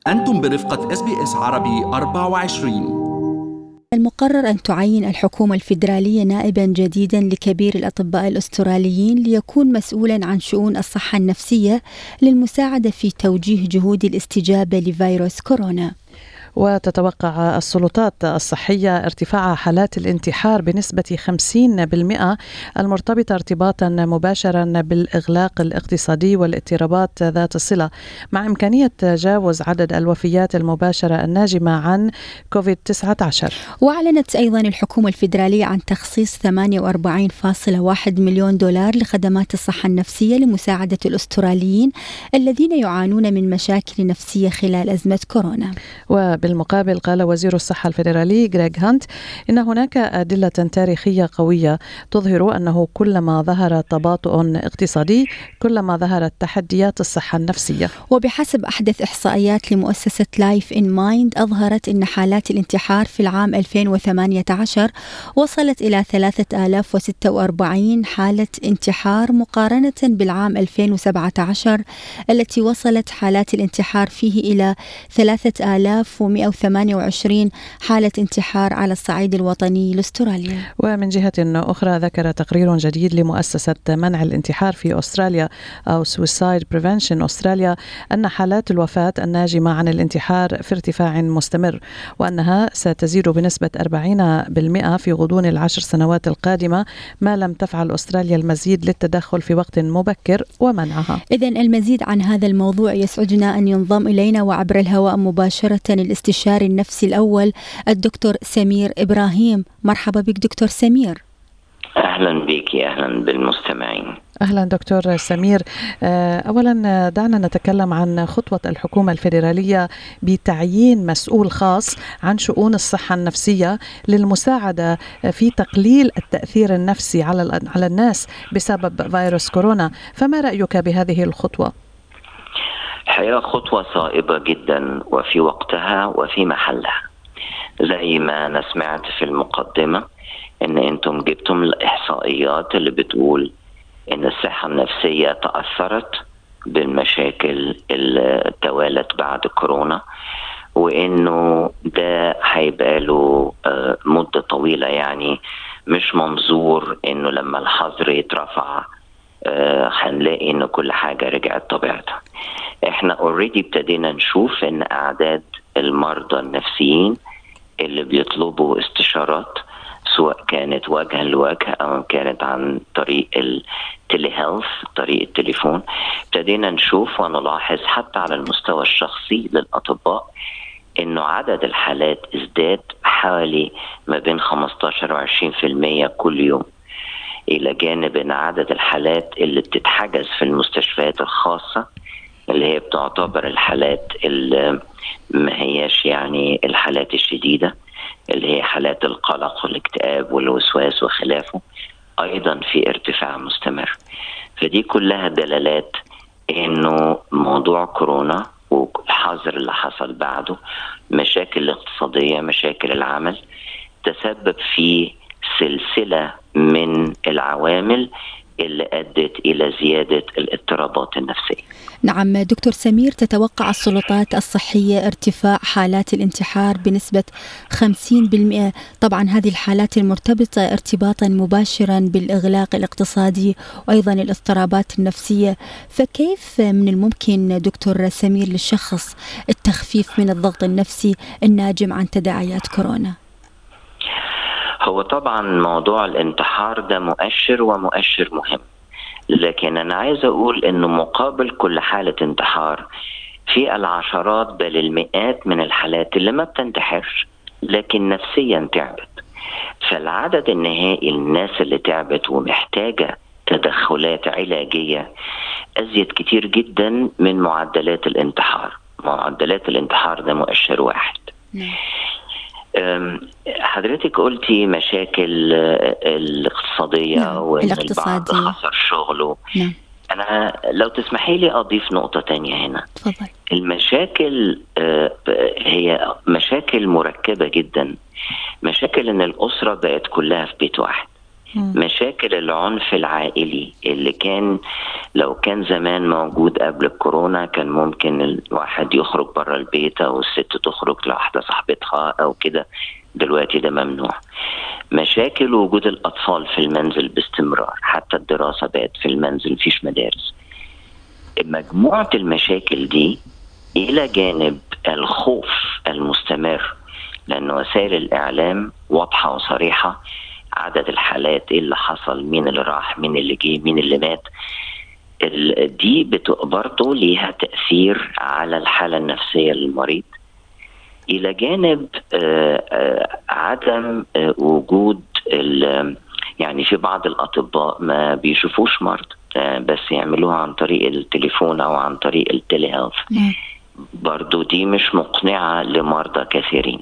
أنتم برفقة اس بي اس عربي 24 المقرر أن تعين الحكومة الفيدرالية نائبا جديدا لكبير الأطباء الأستراليين ليكون مسؤولا عن شؤون الصحة النفسية للمساعدة في توجيه جهود الاستجابة لفيروس كورونا وتتوقع السلطات الصحية ارتفاع حالات الانتحار بنسبة 50% المرتبطة ارتباطا مباشرا بالإغلاق الاقتصادي والاضطرابات ذات الصلة مع إمكانية تجاوز عدد الوفيات المباشرة الناجمة عن كوفيد 19 وأعلنت أيضا الحكومة الفيدرالية عن تخصيص 48.1 مليون دولار لخدمات الصحة النفسية لمساعدة الأستراليين الذين يعانون من مشاكل نفسية خلال أزمة كورونا بالمقابل قال وزير الصحة الفيدرالي غريغ هانت إن هناك أدلة تاريخية قوية تظهر أنه كلما ظهر تباطؤ اقتصادي كلما ظهرت تحديات الصحة النفسية وبحسب أحدث إحصائيات لمؤسسة لايف إن مايند أظهرت أن حالات الانتحار في العام 2018 وصلت إلى 3046 حالة انتحار مقارنة بالعام 2017 التي وصلت حالات الانتحار فيه إلى 3000 128 حالة انتحار على الصعيد الوطني لاستراليا ومن جهة أخرى ذكر تقرير جديد لمؤسسة منع الانتحار في أستراليا أو سويسايد بريفنشن أستراليا أن حالات الوفاة الناجمة عن الانتحار في ارتفاع مستمر وأنها ستزيد بنسبة 40% في غضون العشر سنوات القادمة ما لم تفعل أستراليا المزيد للتدخل في وقت مبكر ومنعها إذا المزيد عن هذا الموضوع يسعدنا أن ينضم إلينا وعبر الهواء مباشرة الاستشاري النفسي الأول الدكتور سمير إبراهيم مرحبا بك دكتور سمير اهلا بك اهلا بالمستمعين اهلا دكتور سمير اولا دعنا نتكلم عن خطوه الحكومه الفيدراليه بتعيين مسؤول خاص عن شؤون الصحه النفسيه للمساعده في تقليل التاثير النفسي على على الناس بسبب فيروس كورونا فما رايك بهذه الخطوه الحقيقه خطوه صائبه جدا وفي وقتها وفي محلها زي ما انا سمعت في المقدمه ان انتم جبتم الاحصائيات اللي بتقول ان الصحه النفسيه تاثرت بالمشاكل اللي توالت بعد كورونا وانه ده هيبقى له مده طويله يعني مش منظور انه لما الحظر يترفع هنلاقي ان كل حاجه رجعت طبيعتها احنا اوريدي ابتدينا نشوف ان اعداد المرضى النفسيين اللي بيطلبوا استشارات سواء كانت وجها لوجه او كانت عن طريق التلي هيلث طريق التليفون ابتدينا نشوف ونلاحظ حتى على المستوى الشخصي للاطباء انه عدد الحالات ازداد حوالي ما بين 15 و 20% كل يوم الى جانب ان عدد الحالات اللي بتتحجز في المستشفيات الخاصه اللي هي بتعتبر الحالات اللي ما هياش يعني الحالات الشديده اللي هي حالات القلق والاكتئاب والوسواس وخلافه ايضا في ارتفاع مستمر فدي كلها دلالات انه موضوع كورونا والحظر اللي حصل بعده مشاكل الاقتصاديه مشاكل العمل تسبب في سلسله من العوامل اللي ادت الى زياده الاضطرابات النفسيه. نعم دكتور سمير تتوقع السلطات الصحيه ارتفاع حالات الانتحار بنسبه 50%، طبعا هذه الحالات المرتبطه ارتباطا مباشرا بالاغلاق الاقتصادي وايضا الاضطرابات النفسيه، فكيف من الممكن دكتور سمير للشخص التخفيف من الضغط النفسي الناجم عن تداعيات كورونا؟ هو طبعا موضوع الانتحار ده مؤشر ومؤشر مهم لكن انا عايز اقول انه مقابل كل حاله انتحار في العشرات بل المئات من الحالات اللي ما بتنتحرش لكن نفسيا تعبت فالعدد النهائي الناس اللي تعبت ومحتاجه تدخلات علاجيه ازيد كتير جدا من معدلات الانتحار معدلات الانتحار ده مؤشر واحد نعم. حضرتك قلتي مشاكل الاقتصاديه نعم. وان البعض خسر شغله نعم. انا لو تسمحي لي اضيف نقطه تانية هنا تفضل المشاكل هي مشاكل مركبه جدا مشاكل ان الاسره بقت كلها في بيت واحد مشاكل العنف العائلي اللي كان لو كان زمان موجود قبل الكورونا كان ممكن الواحد يخرج بره البيت او الست تخرج لواحده صاحبتها او كده دلوقتي ده ممنوع مشاكل وجود الاطفال في المنزل باستمرار حتى الدراسه بقت في المنزل مفيش مدارس مجموعه المشاكل دي الى جانب الخوف المستمر لان وسائل الاعلام واضحه وصريحه عدد الحالات ايه اللي حصل مين اللي راح مين اللي جه مين اللي مات دي برضه ليها تاثير على الحاله النفسيه للمريض الى جانب آه، آه، عدم آه، وجود يعني في بعض الاطباء ما بيشوفوش مرضى بس يعملوها عن طريق التليفون او عن طريق التلي هيلث نعم. برضو دي مش مقنعة لمرضى كثيرين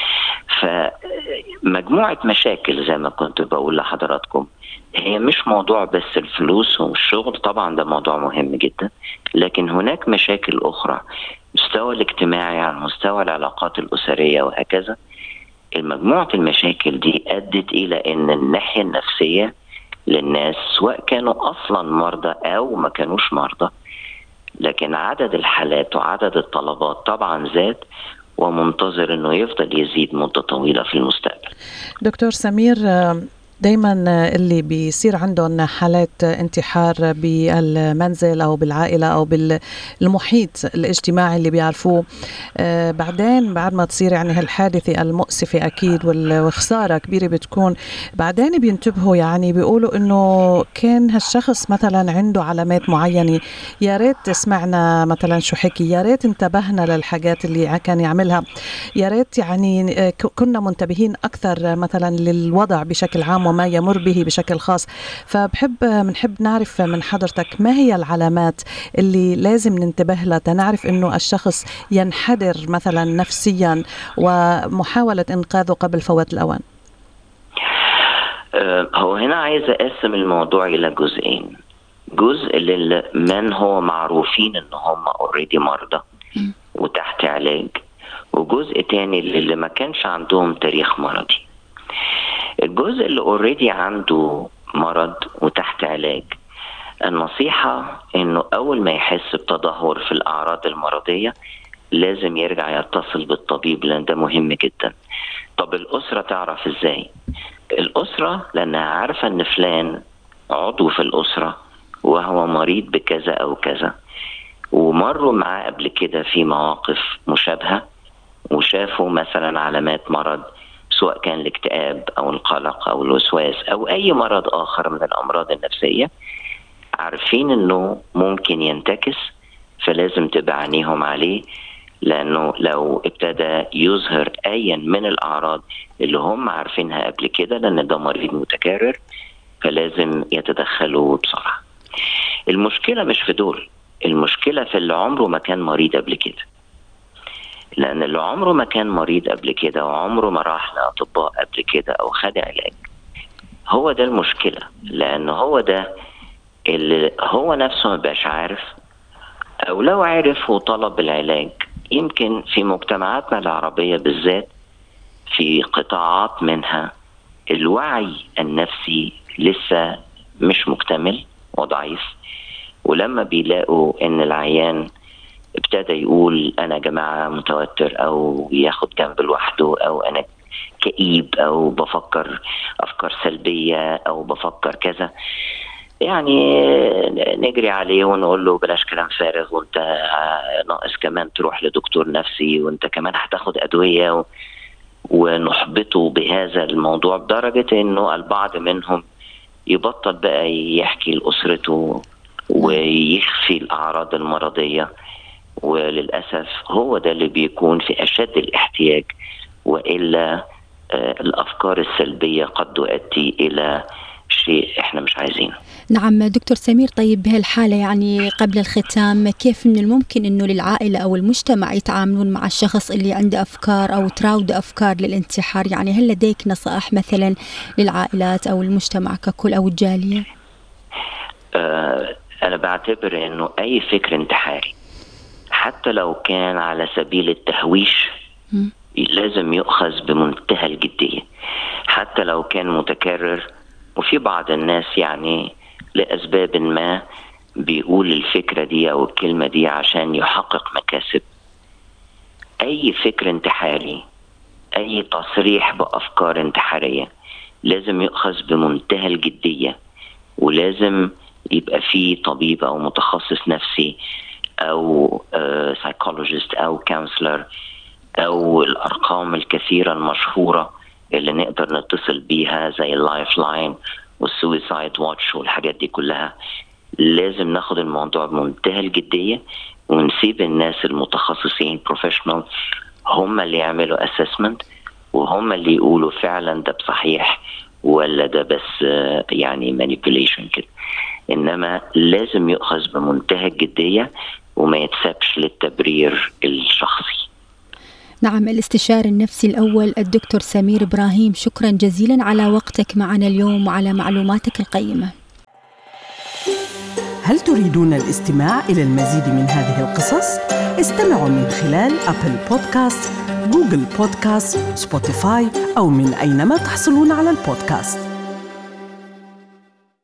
فمجموعة مشاكل زي ما كنت بقول لحضراتكم هي مش موضوع بس الفلوس والشغل طبعا ده موضوع مهم جدا لكن هناك مشاكل أخرى مستوى الاجتماعي على مستوى العلاقات الأسرية وهكذا المجموعة المشاكل دي أدت إلى أن الناحية النفسية للناس سواء كانوا أصلا مرضى أو ما كانوش مرضى لكن عدد الحالات وعدد الطلبات طبعا زاد ومنتظر انه يفضل يزيد مده طويله في المستقبل. دكتور سمير دايما اللي بيصير عندهم حالات انتحار بالمنزل او بالعائله او بالمحيط الاجتماعي اللي بيعرفوه آه، بعدين بعد ما تصير يعني هالحادثه المؤسفه اكيد وخساره كبيره بتكون بعدين بينتبهوا يعني بيقولوا انه كان هالشخص مثلا عنده علامات معينه يا ريت سمعنا مثلا شو حكي يا ريت انتبهنا للحاجات اللي كان يعملها يا ريت يعني آه، كنا منتبهين اكثر مثلا للوضع بشكل عام وما يمر به بشكل خاص فبحب بنحب نعرف من حضرتك ما هي العلامات اللي لازم ننتبه لها تنعرف انه الشخص ينحدر مثلا نفسيا ومحاولة انقاذه قبل فوات الاوان أه، هو هنا عايز اقسم الموضوع الى جزئين جزء لمن هو معروفين ان هم اوريدي مرضى وتحت علاج وجزء تاني اللي ما كانش عندهم تاريخ مرضي الجزء اللي اوريدي عنده مرض وتحت علاج النصيحة انه اول ما يحس بتدهور في الاعراض المرضية لازم يرجع يتصل بالطبيب لان ده مهم جدا طب الاسرة تعرف ازاي الاسرة لانها عارفة ان فلان عضو في الاسرة وهو مريض بكذا او كذا ومروا معاه قبل كده في مواقف مشابهة وشافوا مثلا علامات مرض سواء كان الاكتئاب او القلق او الوسواس او اي مرض اخر من الامراض النفسيه عارفين انه ممكن ينتكس فلازم تبقى عينيهم عليه لانه لو ابتدى يظهر ايا من الاعراض اللي هم عارفينها قبل كده لان ده مريض متكرر فلازم يتدخلوا بسرعه. المشكله مش في دول المشكله في اللي عمره ما كان مريض قبل كده. لان اللي عمره ما كان مريض قبل كده وعمره ما راح لاطباء قبل كده او خد علاج هو ده المشكله لان هو ده اللي هو نفسه ما بقاش عارف او لو عرف وطلب العلاج يمكن في مجتمعاتنا العربيه بالذات في قطاعات منها الوعي النفسي لسه مش مكتمل وضعيف ولما بيلاقوا ان العيان ابتدى يقول انا جماعه متوتر او ياخد جنب لوحده او انا كئيب او بفكر افكار سلبيه او بفكر كذا يعني نجري عليه ونقول له بلاش كلام فارغ وانت ناقص كمان تروح لدكتور نفسي وانت كمان هتاخد ادويه و... ونحبطه بهذا الموضوع بدرجه انه البعض منهم يبطل بقى يحكي لاسرته ويخفي الاعراض المرضيه وللاسف هو ده اللي بيكون في اشد الاحتياج والا آه، الافكار السلبيه قد تؤدي الى شيء احنا مش عايزينه. نعم دكتور سمير طيب بهالحالة يعني قبل الختام كيف من الممكن انه للعائلة او المجتمع يتعاملون مع الشخص اللي عنده افكار او تراود افكار للانتحار يعني هل لديك نصائح مثلا للعائلات او المجتمع ككل او الجالية؟ آه انا بعتبر انه اي فكر انتحاري حتى لو كان على سبيل التهويش لازم يؤخذ بمنتهى الجدية حتى لو كان متكرر وفي بعض الناس يعني لاسباب ما بيقول الفكره دي او الكلمه دي عشان يحقق مكاسب اي فكر انتحاري اي تصريح بافكار انتحاريه لازم يؤخذ بمنتهى الجديه ولازم يبقى في طبيب او متخصص نفسي او سايكولوجيست او كونسلر او الارقام الكثيره المشهوره اللي نقدر نتصل بيها زي اللايف لاين والسويسايد واتش والحاجات دي كلها لازم ناخد الموضوع بمنتهى الجديه ونسيب الناس المتخصصين بروفيشنال هم اللي يعملوا اسسمنت وهم اللي يقولوا فعلا ده بصحيح ولا ده بس يعني مانيبيوليشن كده انما لازم يؤخذ بمنتهى الجديه وما يتسابش للتبرير الشخصي نعم الاستشاري النفسي الأول الدكتور سمير إبراهيم شكرا جزيلا على وقتك معنا اليوم وعلى معلوماتك القيمة هل تريدون الاستماع إلى المزيد من هذه القصص؟ استمعوا من خلال أبل بودكاست، جوجل بودكاست، سبوتيفاي أو من أينما تحصلون على البودكاست